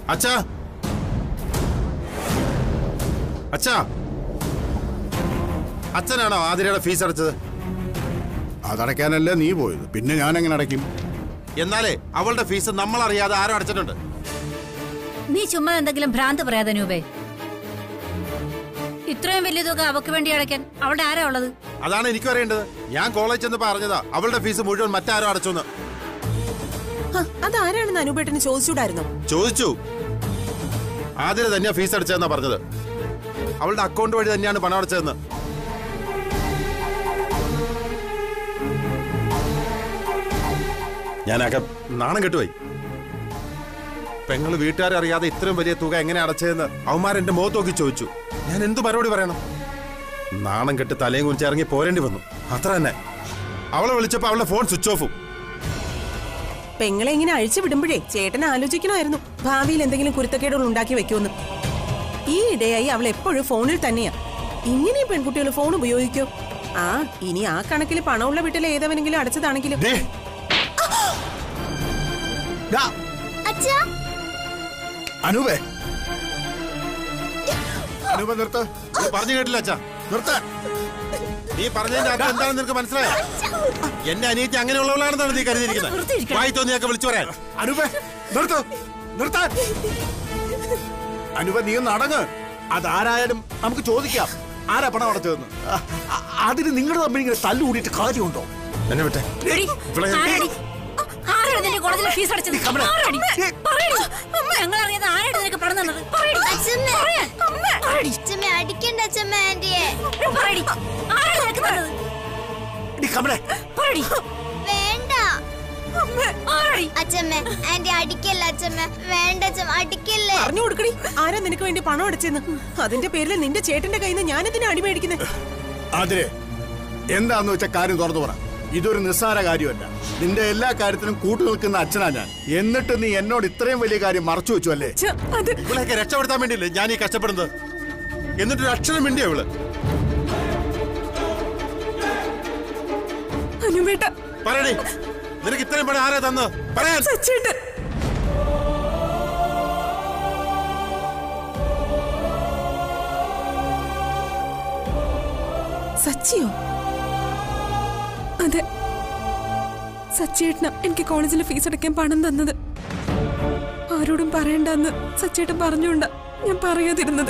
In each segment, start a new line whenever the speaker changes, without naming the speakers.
അച്ഛാ അച്ഛാ അച്ഛനാണോ ആതിരയുടെ ഫീസ് അടച്ചത്
അതടയ്ക്കാനല്ലേ നീ പോയത് പിന്നെ ഞാൻ എങ്ങനെ അടയ്ക്കും
എന്നാലേ അവളുടെ ഫീസ് നമ്മൾ അറിയാതെ ആരോ അടച്ചിട്ടുണ്ട്
നീ ചുമ്മാ എന്തെങ്കിലും ഭ്രാന്ത് പറയാതെ നൂപേ ഇത്രയും വലിയ തുക അവക്ക് വേണ്ടി അടയ്ക്കാൻ അവിടെ ആരാ ഉള്ളത്
അതാണ് എനിക്കും അറിയേണ്ടത് ഞാൻ കോളേജ് ചെന്ന് പറഞ്ഞതാ അവളുടെ ഫീസ് മുഴുവൻ മറ്റാരോ അടച്ചെന്ന്
ഹ, അതാരാണെന്ന് അനുപേട്ടന് ചോദിച്ചൂടായിരുന്നോ
ചോദിച്ചു ആതിര തന്നെയാ ഫീസ് അടച്ചതെന്നാ പറഞ്ഞത് അവളുടെ അക്കൗണ്ട് വഴി തന്നെയാണ് പണം അടച്ചതെന്ന് ഞാനൊക്കെ നാണം കെട്ടുപോയി പെങ്ങള് വീട്ടുകാരറിയാതെ ഇത്രയും വലിയ തുക എങ്ങനെ അടച്ചതെന്ന് അവന്മാർ എന്റെ മുഖത്ത് നോക്കി ചോദിച്ചു ഞാൻ എന്ത് മറുപടി പറയണം നാണം കെട്ട് തലയും കുറിച്ച് ഇറങ്ങി പോരേണ്ടി വന്നു അത്ര തന്നെ അവളെ വിളിച്ചപ്പോ അവളുടെ ഫോൺ സ്വിച്ച് ഓഫും
പെങ്ങളെ ഇങ്ങനെ അഴിച്ചു വിടുമ്പോഴേ ചേട്ടൻ ആലോചിക്കണമായിരുന്നു ഭാവിയിൽ എന്തെങ്കിലും കുരുത്തക്കേടുകൾ ഉണ്ടാക്കി വെക്കുമെന്ന് ഈ ഇടയായി അവൾ എപ്പോഴും ഫോണിൽ തന്നെയാ ഇങ്ങനെയും പെൺകുട്ടികൾ ഫോൺ ഉപയോഗിക്കോ ആ ഇനി ആ കണക്കിൽ പണമുള്ള വീട്ടിൽ ഏതവനെങ്കിലും അടച്ചതാണെങ്കിലും
ദേ
ഡാ,
അച്ഛാ
അനൂപേ അനൂപ നിർത്ത്
നീ പറഞ്ഞു കേട്ടില്ല അച്ഛാ
നിർത്താൻ
നീ പറഞ്ഞതിന്റെ അർത്ഥം എന്താണെന്ന് നിനക്ക് മനസ്സിലായോ എന്റെ അനിയത്തി അങ്ങനെയുള്ളവളാണെന്നാണ് നീ കരുതിയിരിക്കുന്നത്
നിർത്തിയിരിക്കണം.
വായി തോന്നിയൊക്കെ വിളിച്ചു പറയാൻ
അനൂപേ നിർത്ത് നിർത്താൻ അനൂപ നീ ഒന്ന് അടങ്ങ് അതാരായാലും നമുക്ക് ചോദിക്കാം ആരാ പണം അടച്ചതെന്ന് അ- അ- അതിന് നിങ്ങൾ തമ്മിൽ ഇങ്ങനെ തല്ലുകൂടിയിട്ട് കാര്യമുണ്ടോ
എന്നെ വിട്ടെ
എടി,
ഇവളെ
ആരാടി? ആരാണ് നിന്റെ കോളേജിലെ ഫീസ് അടച്ചത് ആരാടി? പറയടി. ഞങ്ങൾ അറിയാതെ ആരാണ് നിനക്ക് പണം തന്നത് പറയടി.
അച്ഛമ്മ.
പറയാൻ. പറയടി.
അച്ഛമ്മ അടിക്കണ്ട അച്ഛമ്മ ആന്റിയെ
പറയടി. ആരാണ് നിനക്ക് തന്നത്
എടി കമലേ
പറയടി.
വേണ്ട
ആരാടി?
അച്ഛമ്മ ആന്റി അടിക്കല്ല അച്ഛമ്മ വേണ്ട അച്ഛമ്മ അടിക്കല്ലേ
പറഞ്ഞു കൊടുക്കടി ആരാ നിനക്ക് വേണ്ടി പണം അടച്ചെന്ന് അതിന്റെ പേരിൽ നിന്റെ ചേട്ടന്റെ കയ്യിൽ നിന്ന് ഞാനെന്തിനാ അടിമേടിക്കുന്നത്
അതിരെ എന്താന്ന് വെച്ച കാര്യം തുറന്നു പറ ഇതൊരു നിസ്സാര കാര്യമല്ല നിന്റെ എല്ലാ കാര്യത്തിനും കൂട്ടു നിൽക്കുന്ന അച്ഛനാ ഞാൻ എന്നിട്ട് നീ എന്നോട് ഇത്രയും വലിയ കാര്യം മറച്ചു വെച്ചു അല്ലേ
അത്
ഇവളെയൊക്കെ രക്ഷപ്പെടുത്താൻ വേണ്ടിയില്ലേ ഞാൻ ഈ കഷ്ടപ്പെടുന്നത് എന്നിട്ടൊരു അക്ഷരം മിണ്ടിയോ ഇവള്
അനുപേട്ട
പറയണേ നിനക്ക് ഇത്രയും പണം ആരാ തന്നത് പറയാൻ
സച്ചേട്ടൻ സച്ചിയോ
അതെ സച്ചേട്ടന എനിക്ക് കോളേജിൽ ഫീസ് അടയ്ക്കാൻ പണം തന്നത് ആരോടും പറയണ്ടെന്ന് സച്ചേട്ടൻ പറഞ്ഞുകൊണ്ട ഞാൻ പറയാതിരുന്നത്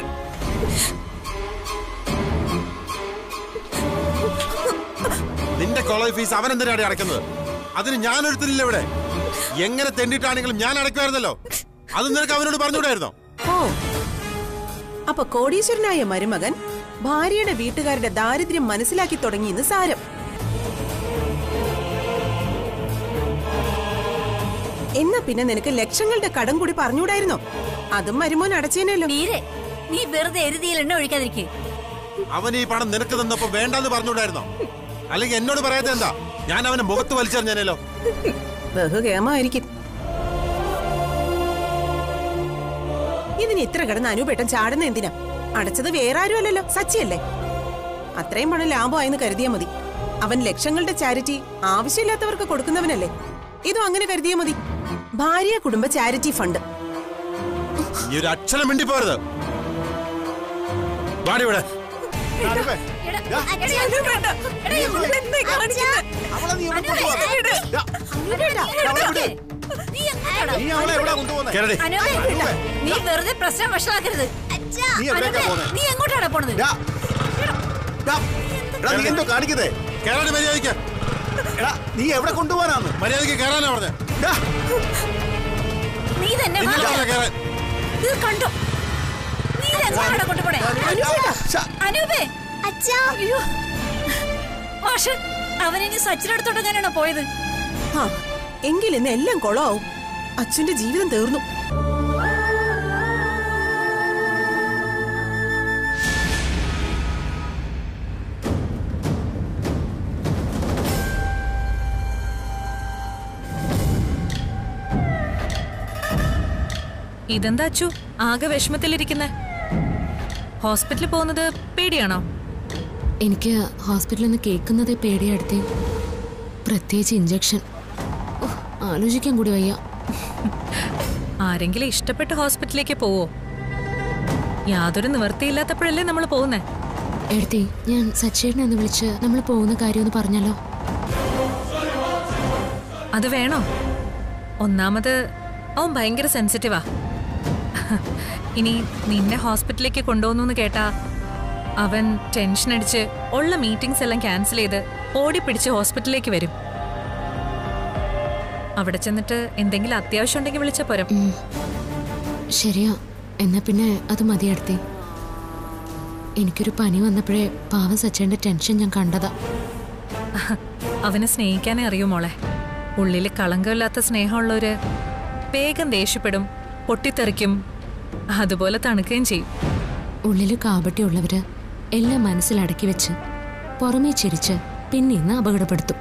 നിന്റെ കോളേജ് ഫീസ് അവൻ എന്തിനാണ് അടയ്ക്കുന്നത് അതിന് ഞാൻ ഒരുത്തിനില്ല ഇവിടെ എങ്ങനെ തെണ്ടിട്ടാണെങ്കിലും ഞാൻ അടയ്ക്കുമായിരുന്നല്ലോ അത് നിനക്ക് അവനോട് പറഞ്ഞുകൂടായിരുന്നോ
ഓ അപ്പൊ കോടീശ്വരനായ മരുമകൻ ഭാര്യയുടെ വീട്ടുകാരുടെ ദാരിദ്ര്യം മനസ്സിലാക്കി തുടങ്ങിയെന്ന് സാരം എന്നാ പിന്നെ നിനക്ക് ലക്ഷങ്ങളുടെ കടം കൂടി പറഞ്ഞുകൂടായിരുന്നോ അതും മരുമോൻ അടച്ചേനല്ലോ
നീരെ നീ വെറുതെ എരുതിയിൽ എണ്ണ ഒഴിക്കാതിരിക്കേ
അവൻ ഈ പണം നിനക്ക് തന്നപ്പോ വേണ്ടെന്ന് പറഞ്ഞുകൂടായിരുന്നോ അല്ലെങ്കിൽ എന്നോട് പറയാത്ത എന്താ ഞാൻ അവനെ മുഖത്ത് വലിച്ചെറിഞ്ഞാനല്ലോ
ബഹുകേമായിരിക്കും ഇതിന് ഇത്ര കിടന്ന് അനുപേട്ടൻ ചാടുന്ന എന്തിനാ അടച്ചത് വേറെ ആരും അല്ലല്ലോ സച്ചിയല്ലേ അത്രയും പണം ലാഭമായെന്ന് കരുതിയാ മതി അവൻ ലക്ഷങ്ങളുടെ ചാരിറ്റി ആവശ്യമില്ലാത്തവർക്ക് കൊടുക്കുന്നവനല്ലേ ഇതും അങ്ങനെ കരുതിയാ മതി ഭാര്യ കുടുംബ ചാരിറ്റി ഫണ്ട്
ഈ ഒരു അക്ഷരം മിണ്ടി പോരുത് വാടി ഇവിടെ
അനൂപേ, ദാ, അവളെ നീ എവിടെ കൊണ്ടുപോവാ? ദാ, നീ അവളെ എവിടെ കൊണ്ടുപോകുന്നേ
കേരടി
നീ വെറുതെ പ്രശ്നം വഷളാക്കരുത്
അച്ഛാ
നീ എവിടേക്കാ
അനുപേ,
പോന്നെ
നീ എങ്ങോട്ടാണ് പോണത്
ഡാ, ഡാ, എടാ, നീ എന്തോ കാണിക്കുന്നേ
കേരളി മര്യാദയ്ക്ക്
എടാ നീ എവിടെ കൊണ്ടുപോകാനാന്ന്
മര്യാദയ്ക്ക് കയറാനാ പറഞ്ഞേ
ഡാ,
നീ തന്നെ വാ.
നിന്നോട് കയറാൻ
ഇത് കണ്ടോ നീ എങ്ങോട്ടാണ് കൊണ്ടുപോണേ
ശ്ശ,
അനൂപേ
അച്ഛാ
അയ്യോ മാഷൻ അവനിനി സച്ചിനടുത്തോട്ടെങ്ങനെയാണോ പോയത്
ആ എങ്കിൽ ഇന്ന് എല്ലാം കൊളമാവും അച്ഛന്റെ ജീവിതം തീർന്നു
ഇതെന്താ അച്ചു ആകെ വിഷമത്തിലിരിക്കുന്നെ ഹോസ്പിറ്റലിൽ പോകുന്നത് പേടിയാണോ
എനിക്ക് ഹോസ്പിറ്റലിൽ നിന്ന് കേൾക്കുന്നതേ പേടിയടുത്തേ പ്രത്യേകിച്ച് ഇഞ്ചക്ഷൻ ഉഫ്, ആലോചിക്കാൻ കൂടി വയ്യ
ആരെങ്കിലും ഇഷ്ടപ്പെട്ട് ഹോസ്പിറ്റലിലേക്ക് പോവോ യാതൊരു നിവൃത്തിയില്ലാത്തപ്പോഴല്ലേ നമ്മൾ പോകുന്നേ
എഴുതി ഞാൻ സച്ചേട്ടനെ ഒന്ന് വിളിച്ച് നമ്മൾ പോകുന്ന കാര്യം ഒന്ന് പറഞ്ഞല്ലോ
അത് വേണോ ഒന്നാമത് അവൻ ഭയങ്കര സെൻസിറ്റീവാ ഇനി നിന്നെ ഹോസ്പിറ്റലിലേക്ക് കൊണ്ടുപോകുന്നു കേട്ടാ അവൻ ടെൻഷൻ അടിച്ച് ഉള്ള മീറ്റിംഗ്സ് എല്ലാം ക്യാൻസൽ ചെയ്ത് ഓടിപ്പിടിച്ച് ഹോസ്പിറ്റലിലേക്ക് വരും അവിടെ ചെന്നിട്ട് എന്തെങ്കിലും അത്യാവശ്യം ഉണ്ടെങ്കിൽ വിളിച്ചാ പോരും
ഉം. ശരിയാ എന്നാ പിന്നെ അത് മതി അടുത്തി എനിക്കൊരു പനി വന്നപ്പോഴേ പാവം സച്ചേന്റെ ടെൻഷൻ ഞാൻ കണ്ടതാ
അവനെ സ്നേഹിക്കാനേ അറിയൂ മോളെ ഉള്ളിൽ കളങ്കമില്ലാത്ത സ്നേഹമുള്ളവര് വേഗം ദേഷ്യപ്പെടും പൊട്ടിത്തെറിക്കും അതുപോലെ തണുക്കുകയും ചെയ്യും
ഉള്ളില് കാപട്യമുള്ളവര് എല്ലാം മനസ്സിലടക്കി വെച്ച് പുറമേ ചിരിച്ച് പിന്നെ ഇന്ന് അപകടപ്പെടുത്തും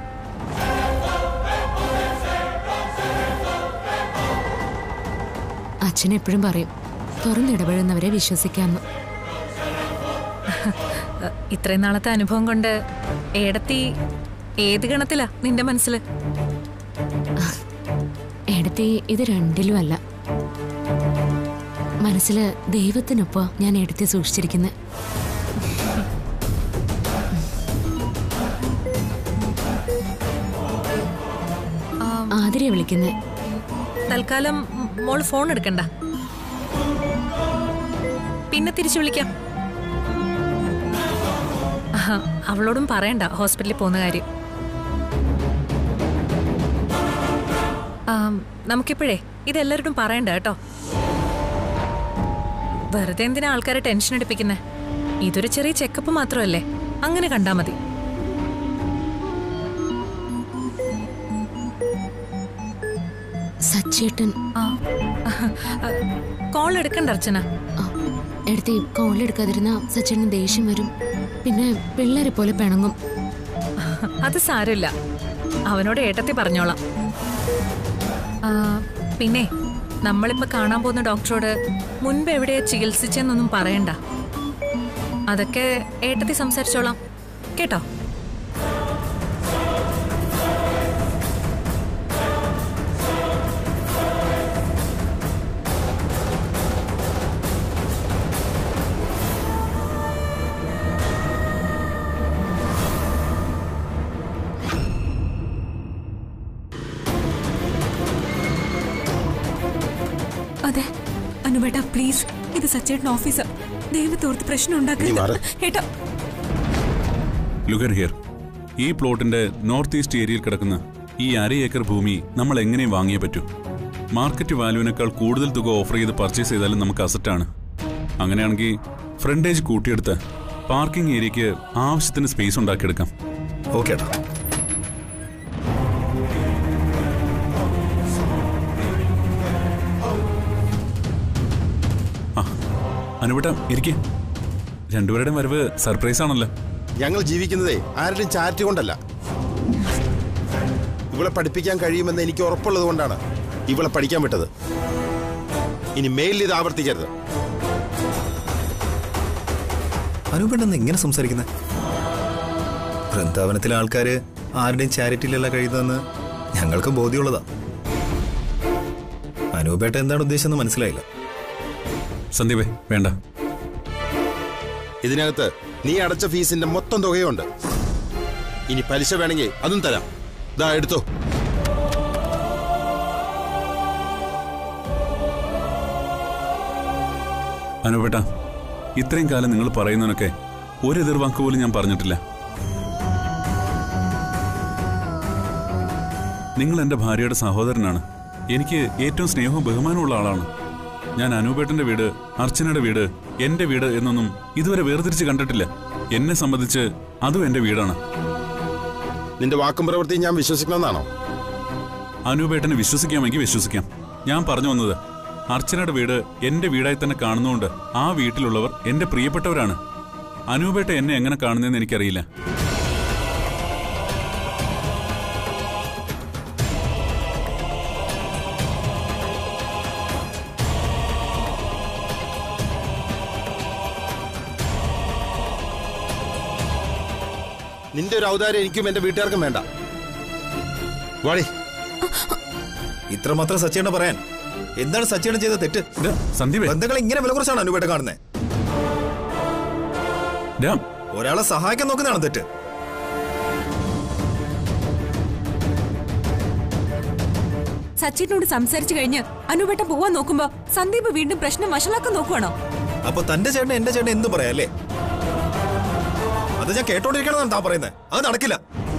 അച്ഛൻ എപ്പോഴും പറയും തുറന്നിടപെടുന്നവരെ വിശ്വസിക്കാമെന്ന്
അഹ് ഇത്രയും നാളത്തെ അനുഭവം കൊണ്ട് ഏടത്തി ഏത് ഗണത്തിലാ നിന്റെ മനസ്സിൽ
എടുത്തി ഇത് രണ്ടിലും അല്ല മനസ്സില് ദൈവത്തിനൊപ്പം ഞാൻ എടുത്തി സൂക്ഷിച്ചിരിക്കുന്നത് ആതിരെ വിളിക്കുന്നത്
തൽക്കാലം മ് മോള് ഫോൺ എടുക്കണ്ട പിന്നെ തിരിച്ചു വിളിക്കാം ആഹാ, അവളോടും പറയണ്ട ഹോസ്പിറ്റലിൽ പോകുന്ന കാര്യം ആം, നമുക്കിപ്പോഴേ ഇതെല്ലാവരോടും പറയണ്ട കേട്ടോ വെറുതെ എന്തിനാ ആൾക്കാരെ ടെൻഷൻ എടുപ്പിക്കുന്നേ ഇതൊരു ചെറിയ ചെക്കപ്പ് മാത്രമല്ലേ അങ്ങനെ കണ്ടാ മതി
സച്ചേട്ടൻ
ആ കോൾ എടുക്കണ്ട അർച്ചന
ആ, എടുത്തി കോൾ എടുക്കാതിരുന്ന സച്ചേട്ടന് ദേഷ്യം വരും പിന്നെ പിള്ളേരെ പോലെ പിണങ്ങും
അത് സാരമില്ല അവനോട് ഏട്ടത്തി പറഞ്ഞോളാം ആ, പിന്നെ നമ്മളിപ്പോ കാണാൻ പോകുന്ന ഡോക്ടറോട് മുൻപ് എവിടെയാ ചികിത്സിച്ചെന്നൊന്നും പറയണ്ട അതൊക്കെ ഏട്ടത്തി സംസാരിച്ചോളാം കേട്ടോ
അതെ അനുബേട്ട പ്ലീസ് ഇത് സച്ചേട്ടൻ ഓഫീസർ ദൈവത്തോർത്ത് പ്രശ്നം
നീ മാറ്.
ഉണ്ടാക്കരുത് ഏട്ടാ
ലുഗർ ഹിയർ ഈ പ്ലോട്ടിന്റെ നോർത്ത് ഈസ്റ്റ് ഏരിയയിൽ കിടക്കുന്ന ഈ അര ഏക്കർ ഭൂമി നമ്മൾ എങ്ങനെ വാങ്ങിയേ പറ്റൂ മാർക്കറ്റ് വാല്യൂവിനേക്കാൾ കൂടുതൽ തുക ഓഫർ ചെയ്ത് പർച്ചേസ് ചെയ്താലും നമുക്ക് അസറ്റാണ് അങ്ങനെയാണെങ്കിൽ ഫ്രണ്ടേജ് കൂട്ടിയെടുത്ത് പാർക്കിംഗ് ഏരിയയ്ക്ക് ആവശ്യത്തിന് സ്പേസ് ഉണ്ടാക്കിയെടുക്കാം
ഓക്കെ ഏട്ടാ
ആ അനുപേട്ട ഇരിക്കേ രണ്ടുപേരുടെയും വരവ് സർപ്രൈസ് ആണല്ലോ
ഞങ്ങൾ ജീവിക്കുന്നതേ ആരുടെയും ചാരിറ്റി കൊണ്ടല്ല ഇവളെ പഠിപ്പിക്കാൻ കഴിയുമെന്ന് എനിക്ക് ഉറപ്പുള്ളത് കൊണ്ടാണ് ഇവളെ പഠിക്കാൻ വിട്ടത് ഇനി മേലിൽ ഇത് ആവർത്തിക്കരുത്
അനുപെണ്ണെന്ന് ഇങ്ങനെ സംസാരിക്കുന്നത് വൃന്ദാവനത്തിലെ ആൾക്കാര് ആരുടെയും ചാരിറ്റിയിലല്ല കഴിയുന്നതെന്ന് ഞങ്ങൾക്ക് ബോധ്യമുള്ളതാ അനൂപേട്ട എന്താണ് ഉദ്ദേശിച്ചെന്ന് മനസ്സിലായില്ല
സന്ദീപേ വേണ്ട
ഇതിനകത്ത് നീ അടച്ച ഫീസിന്റെ മൊത്തം തുകയുണ്ട് ഇനി പലിശ വേണമെങ്കിൽ അതും തരാം ദാ എടുത്തോ
അനുപേട്ട ഇത്രയും കാലം നിങ്ങൾ പറയുന്നതിനൊക്കെ ഒരു എതിർവാക്ക് പോലും ഞാൻ പറഞ്ഞിട്ടില്ല നിങ്ങൾ എൻ്റെ ഭാര്യയുടെ സഹോദരനാണ് എനിക്ക് ഏറ്റവും സ്നേഹവും ബഹുമാനമുള്ള ആളാണ് ഞാൻ അനൂപേട്ടന്റെ വീട് അർച്ചനയുടെ വീട് എന്റെ വീട് എന്നൊന്നും ഇതുവരെ വേർതിരിച്ച് കണ്ടിട്ടില്ല എന്നെ സംബന്ധിച്ച് അതും എന്റെ വീടാണ്
നിന്റെ വാക്കും പ്രവൃത്തിയും ഞാൻ വിശ്വസിക്കണമെന്നാണോ
അനൂപേട്ടനെ വിശ്വസിക്കാമെങ്കിൽ വിശ്വസിക്കാം ഞാൻ പറഞ്ഞു വന്നത് അർച്ചനയുടെ വീട് എന്റെ വീടായി തന്നെ കാണുന്നതുകൊണ്ട് ആ വീട്ടിലുള്ളവർ എന്റെ പ്രിയപ്പെട്ടവരാണ് അനൂപേട്ട എന്നെ എങ്ങനെ കാണുന്നതെന്ന് എനിക്കറിയില്ല
നിന്റെ ഒരു ഔദാര്യം എനിക്കും എന്റെ വീട്ടുകാർക്കും വേണ്ട വാടി
ഇത്രമാത്രം സച്ചേണ്ട പറയാൻ എന്താണ് സച്ചിയുടെ ചെയ്ത തെറ്റ്
സന്ദീപ്
ബന്ധങ്ങൾ ഇങ്ങനെ വില കുറച്ചാണ് അനുപേട്ട കാണുന്നത്
രാം
ഒരാളെ സഹായിക്കാൻ നോക്കുന്നതാണ് തെറ്റ്
സച്ചിനോട് സംസാരിച്ചു കഴിഞ്ഞ് അനുപേട്ട പോവാൻ നോക്കുമ്പോ സന്ദീപ് വീണ്ടും പ്രശ്നം വഷളാക്കാൻ നോക്കുവാണോ
അപ്പൊ തന്റെ ചേട്ടൻ എന്റെ ചേട്ടൻ എന്ത് പറയാ അല്ലേ അത് ഞാൻ കേട്ടോണ്ടിരിക്കണമെന്നാണ് താൻ പറയുന്നത് അത് നടക്കില്ല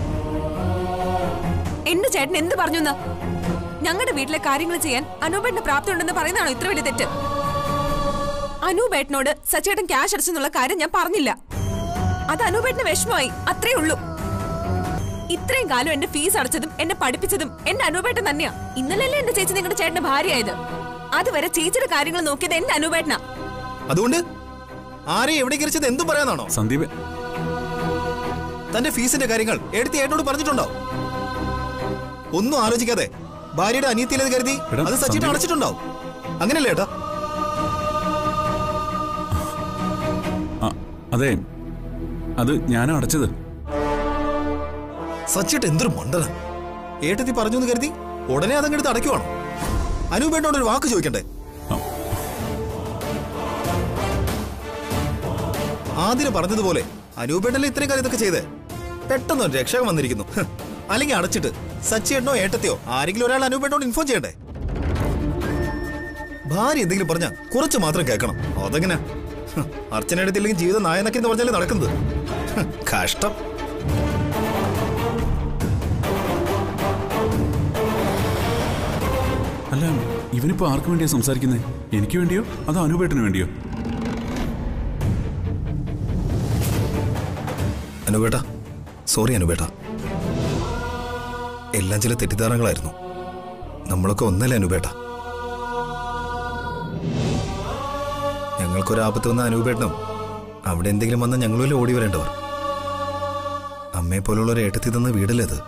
എന്റെ ചേട്ടൻ എന്ത് പറഞ്ഞു എന്നാ ഞങ്ങളുടെ വീട്ടിലെ കാര്യങ്ങൾ ചെയ്യാൻ അനൂപേട്ടന് പ്രാപ്തി ഉണ്ടെന്ന് പറയുന്നതാണോ ഇത്ര വലിയ തെറ്റ് അനൂപേട്ടനോട് സച്ചേട്ടൻ ക്യാഷ് അടച്ചെന്നുള്ള കാര്യം ഞാൻ പറഞ്ഞില്ല അത് അനൂപേട്ടന് വിഷമമായി അത്രേ ഉള്ളൂ ഇത്രയും കാലം എന്റെ ഫീസ് അടച്ചതും എന്നെ പഠിപ്പിച്ചതും എന്റെ അനൂപേട്ടൻ തന്നെയാ ഇന്നലല്ലേ എന്റെ ചേച്ചി നിങ്ങളുടെ ചേട്ടന്റെ ഭാര്യയായത് അതുവരെ ചേച്ചിയുടെ കാര്യങ്ങൾ നോക്കിയത് എന്റെ അനൂപേട്ടനാ
അതുകൊണ്ട് ആരെയും എവിടെ കിരിച്ചത് എന്തും പറയാനാണോ
സന്ദീപ്
തന്റെ ഫീസിന്റെ കാര്യങ്ങൾ എടുത്ത് ഏട്ടനോട് പറഞ്ഞിട്ടുണ്ടോ ഒന്നും ആലോചിക്കാതെ ഭാര്യയുടെ അനിയത്തിയിലേത് കരുതി
എടാ,
അത് സച്ചിട്ട്
സന്ദീപ്.
അടച്ചിട്ടുണ്ടാവും അങ്ങനെയല്ലേ ഏട്ടാ
ആ, അതെ അത് ഞാനാ അടച്ചത്
സച്ചിട്ട് എന്തൊരു മണ്ടന ഏട്ടത്തി പറഞ്ഞു എന്ന് കരുതി ഉടനെ അതങ്ങെടുത്ത് അടയ്ക്കുവാണോ അനുപേട്ടനോട് ഒരു വാക്ക് ചോദിക്കണ്ടേ
ആ.
ആദ്യം പറഞ്ഞതുപോലെ അനൂപേട്ടല്ലേ ഇത്രയും കാര്യം ഇതൊക്കെ ചെയ്തേ പെട്ടെന്ന് ഒരു രക്ഷകൻ വന്നിരിക്കുന്നു ഹ്. അല്ലെങ്കിൽ അടച്ചിട്ട് സച്ചിയേട്ടനോ ഏട്ടത്തെയോ ആരെങ്കിലും ഒരാൾ അനൂപേട്ടനോട് ഇൻഫോം ചെയ്യണ്ടേ ഭാര്യ എന്തെങ്കിലും പറഞ്ഞാ കുറച്ച് മാത്രം കേൾക്കണം അതെങ്ങനെ ഹ്. അർച്ചന എടുത്തില്ലെങ്കിൽ ജീവിതം നായനക്കി എന്ന് പറഞ്ഞാലേ നടക്കുന്നത് ഹ്. കഷ്ടം
അല്ല ഇവനിപ്പോ ആർക്ക് വേണ്ടിയാ സംസാരിക്കുന്നത് എനിക്ക് വേണ്ടിയോ അതോ അനുപേട്ടന് വേണ്ടിയോ
അനുപേട്ട സോറി അനുപേട്ട എല്ലാം ചില തെറ്റിദ്ധാരണകളായിരുന്നു നമ്മളൊക്കെ ഒന്നല്ലേ അനുപേട്ട ഞങ്ങൾക്കൊരാപത്ത് വന്ന അനുപേട്ടനും അവിടെ എന്തെങ്കിലും വന്ന ഞങ്ങളുമല്ലേ ഓടി വരേണ്ടവർ അമ്മയെ പോലുള്ള ഒരു ഏട്ടത്തി തന്ന വീടല്ലേ അത്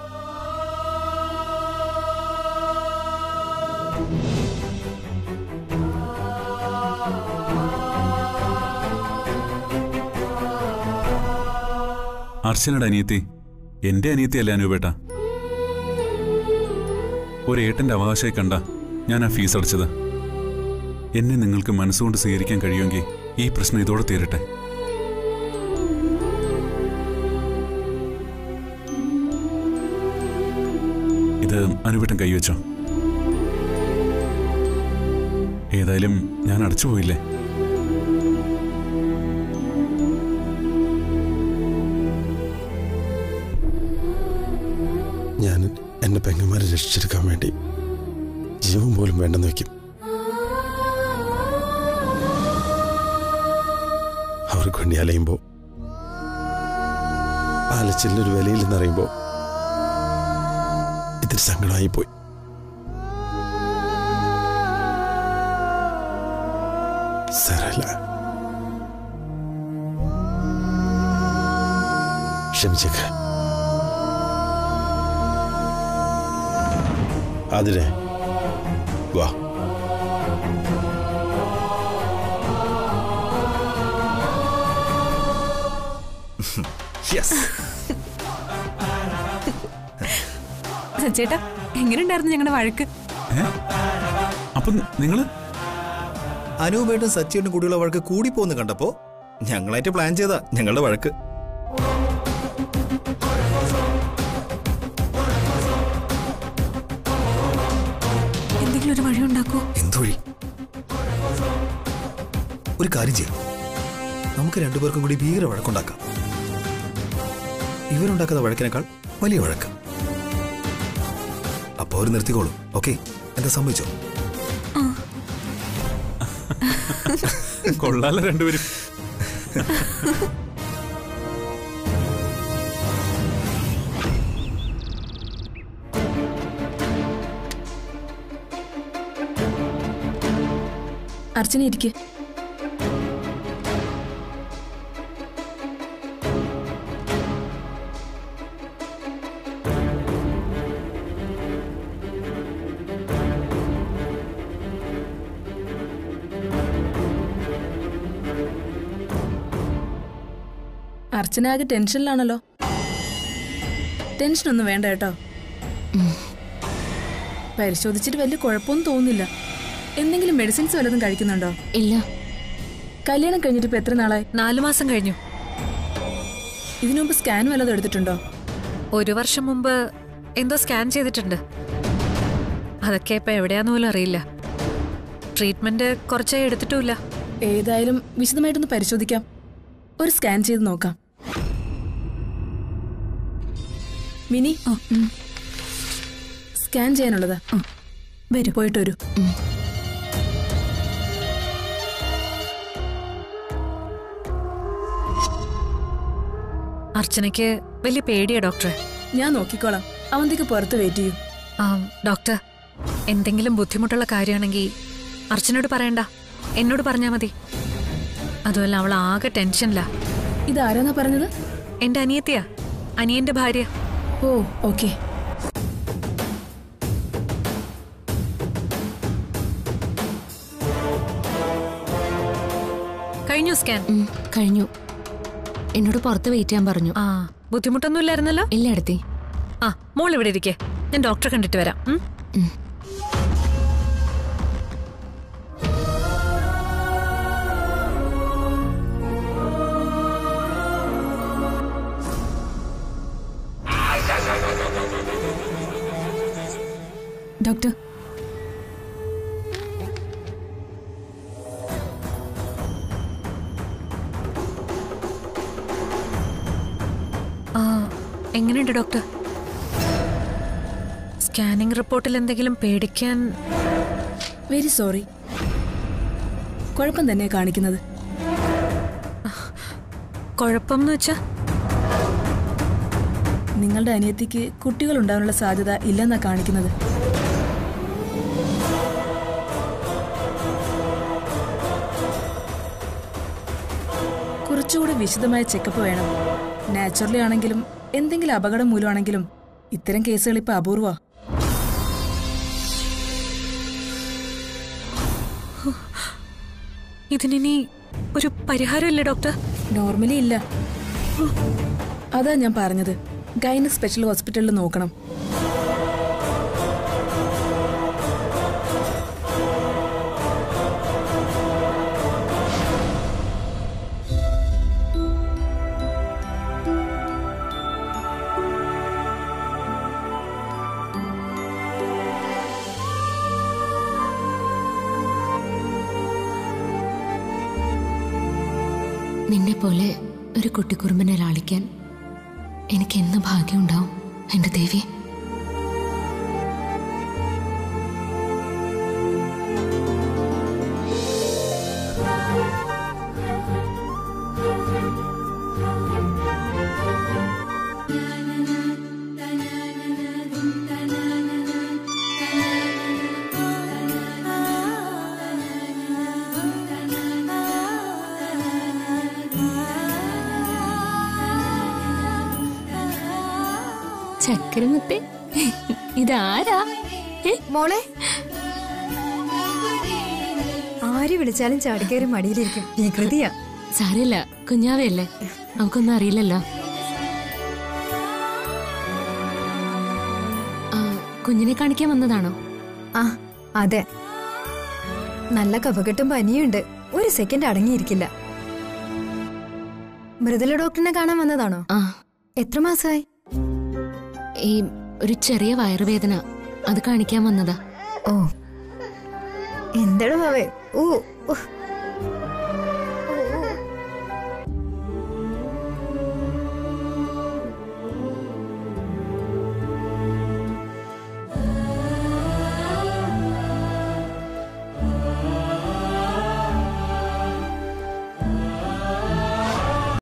അർച്ചനയുടെ അനിയത്തി എന്റെ അനിയത്തിയല്ല അനുപേട്ട ഒരു ഏട്ടന്റെ അവകാശമായി കണ്ട ഞാൻ ആ ഫീസ് അടച്ചത് എന്നെ നിങ്ങൾക്ക് മനസ്സുകൊണ്ട് സ്വീകരിക്കാൻ കഴിയുമെങ്കിൽ ഈ പ്രശ്നം ഇതോടെ തീരട്ടെ ഇത് അനുപേട്ടൻ കൈവച്ചോ ഏതായാലും ഞാൻ അടച്ചു പോയില്ലേ
ഞാൻ എന്റെ പെങ്ങന്മാരെ രക്ഷിച്ചെടുക്കാൻ വേണ്ടി ജീവൻ പോലും വേണ്ടെന്ന് വെക്കും അവർക്ക് വേണ്ടി അലയുമ്പോ അലച്ചിലൊരു വിലയില്ലെന്നറിയുമ്പോ ഇത്തിരി സങ്കടമായി പോയി സാരല്ല ക്ഷമിച്ചേക്ക അതിനെ വാ
യെസ്
സച്ചേട്ടാ എങ്ങനെയുണ്ടായിരുന്നു ഞങ്ങളുടെ വഴക്ക്
അപ്പൊ നിങ്ങള്
അനൂപേട്ടും സച്ചിയുടെ കൂടിയുള്ള വഴക്ക് കൂടിപ്പോന്ന് കണ്ടപ്പോ ഞങ്ങളായിട്ട് പ്ലാൻ ചെയ്താ ഞങ്ങളുടെ വഴക്ക്
എന്തെങ്കിലും ഒരു വഴി ഉണ്ടാക്കോ
എന്തൊഴി ഒരു കാര്യം ചെയ്യാം നമുക്ക് രണ്ടുപേർക്കും കൂടി ഭീകര വഴക്കുണ്ടാക്കാം ഇവരുണ്ടാക്കുന്ന വഴക്കിനേക്കാൾ വലിയ വഴക്ക് അപ്പൊ അവർ നിർത്തിക്കോളും ഓക്കെ എന്താ സംഭവിച്ചോ
കൊള്ളാല രണ്ടുപേരും
അർച്ചന ഇരിക്കെ
അർച്ചന ആകെ ടെൻഷനിലാണല്ലോ ടെൻഷനൊന്നും വേണ്ട കേട്ടോ പരിശോധിച്ചിട്ട് വലിയ കുഴപ്പമൊന്നും തോന്നുന്നില്ല എന്തെങ്കിലും മെഡിസിൻസ് വല്ലതും കഴിക്കുന്നുണ്ടോ
ഇല്ല
കല്യാണം കഴിഞ്ഞിട്ട് ഇപ്പൊ എത്ര നാളായി
നാലു മാസം കഴിഞ്ഞു
ഇതിനു മുമ്പ് സ്കാൻ വല്ലതും എടുത്തിട്ടുണ്ടോ
ഒരു വർഷം മുമ്പ് എന്തോ സ്കാൻ ചെയ്തിട്ടുണ്ട് അതൊക്കെ ഇപ്പൊ എവിടെയാന്ന് പോലും അറിയില്ല ട്രീറ്റ്മെന്റ് കുറച്ചേ എടുത്തിട്ടുമില്ല
ഏതായാലും വിശദമായിട്ടൊന്ന് പരിശോധിക്കാം ഒരു സ്കാൻ ചെയ്ത് നോക്കാം മിനി സ്കാൻ ചെയ്യാനുള്ളതാ വരൂ പോയിട്ട് വരൂ
അർച്ചനയ്ക്ക് വലിയ പേടിയാ ഡോക്ടറെ
ഞാൻ നോക്കിക്കോളാം അവന്തിക്ക് പുറത്ത് വെയിറ്റ് ചെയ്യൂ
ആ, ഡോക്ടർ എന്തെങ്കിലും ബുദ്ധിമുട്ടുള്ള കാര്യമാണെങ്കിൽ അർച്ചനോട് പറയണ്ട എന്നോട് പറഞ്ഞാൽ മതി അതുമല്ല അവൾ ആകെ ടെൻഷനില്ല
ഇത് ആരാന്നാ പറഞ്ഞത്
എന്റെ അനിയത്തിയാ അനിയന്റെ ഭാര്യ
ഓ ഓക്കെ
കഴിഞ്ഞു സ്കാൻ
ഉം, കഴിഞ്ഞു എന്നോട് പുറത്ത് വെയിറ്റ് ചെയ്യാൻ പറഞ്ഞു
ആ ബുദ്ധിമുട്ടൊന്നും ഇല്ലായിരുന്നല്ലോ
ഇല്ല അടുത്തി
ആ മോൾ ഇവിടെ ഇരിക്കേ ഞാൻ ഡോക്ടറെ കണ്ടിട്ട് വരാം ഉം?
ഡോക്ടർ
ആ എങ്ങനെയുണ്ട് ഡോക്ടർ സ്കാനിംഗ് റിപ്പോർട്ടിൽ എന്തെങ്കിലും പേടിക്കാൻ
വെരി സോറി കുഴപ്പം തന്നെ കാണിക്കുന്നത്
കുഴപ്പം എന്ന് വെച്ചാ
നിങ്ങളുടെ അനിയത്തിക്ക് കുട്ടികൾ ഉണ്ടാകാനുള്ള സാധ്യത ഇല്ലെന്നാ കാണിക്കുന്നത് കുറച്ചുകൂടി വിശദമായ ചെക്കപ്പ് വേണം നാച്ചുറലി ആണെങ്കിലും എന്തെങ്കിലും അപകടം മൂലമാണെങ്കിലും ഇത്തരം കേസുകൾ ഇപ്പൊ അപൂർവ
ഇതിനി ഒരു പരിഹാരമില്ലേ ഡോക്ടർ
നോർമലി ഇല്ല അതാ ഞാൻ പറഞ്ഞത് ഗൈന സ്പെഷ്യൽ ഹോസ്പിറ്റലിൽ നോക്കണം
നിന്നെ പോലെ ഒരു കുട്ടിക്കുറുമ്പനെ ലാളിക്കാൻ എനിക്ക് എന്ന് ഭാഗ്യമുണ്ടാവും എന്റെ ദേവി ചക്കരമുത്തെ ഇതാരാ
മോളെ ആര് വിളിച്ചാലും ചാടിക്കയറി മടിയിലിരിക്കും വികൃതിയാ
സാരമില്ല കുഞ്ഞാവയല്ലേ അവക്കൊന്നും അറിയില്ലല്ലോ ആ, കുഞ്ഞിനെ കാണിക്കാൻ വന്നതാണോ
ആ അതെ നല്ല കഫകെട്ടും പനിയുണ്ട് ഒരു സെക്കൻഡ് അടങ്ങിയിരിക്കില്ല മൃദുല ഡോക്ടറിനെ കാണാൻ വന്നതാണോ
ആ
എത്ര മാസമായി
ഈ ഒരു ചെറിയ വയറുവേദന അത് കാണിക്കാൻ വന്നതാ
ഓ എന്താണ് മാവേ ഓ ഉഹ്.